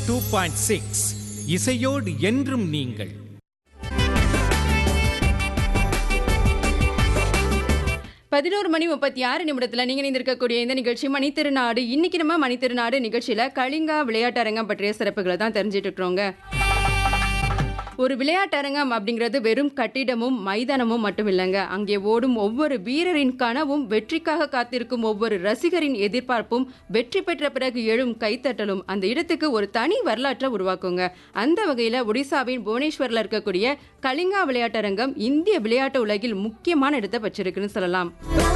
two point six இசையோடு என்றும் நீங்கள் பதினோரு மணி முப்பத்தி ஆறு நிமிடத்தில் நீங்கள் இணைந்திருக்கக்கூடிய இந்த நிகழ்ச்சி மணித்திருநாடு இன்னைக்கு நம்ம மணித்திருநாடு நிகழ்ச்சியில் கலிங்கா விளையாட்டரங்கம் பற்றிய சிறப்புகளை தான் தெரிஞ்சிட்டு இருக்கிறோங்க ஒரு விளையாட்டரங்கம் அப்படிங்கிறது வெறும் கட்டிடமும் மைதானமும் மட்டும் இல்லைங்க அங்கே ஓடும் ஒவ்வொரு வீரரின் கனவும் வெற்றிக்காக காத்திருக்கும் ஒவ்வொரு ரசிகரின் எதிர்பார்ப்பும் வெற்றி பெற்ற பிறகு எழும் கைத்தட்டலும் அந்த இடத்துக்கு ஒரு தனி வரலாற்றை உருவாக்குங்க அந்த வகையில் ஒடிசாவின் புவனேஸ்வரில் இருக்கக்கூடிய கலிங்கா விளையாட்டரங்கம் இந்திய விளையாட்டு உலகில் முக்கியமான இடத்தை வச்சிருக்குன்னு சொல்லலாம்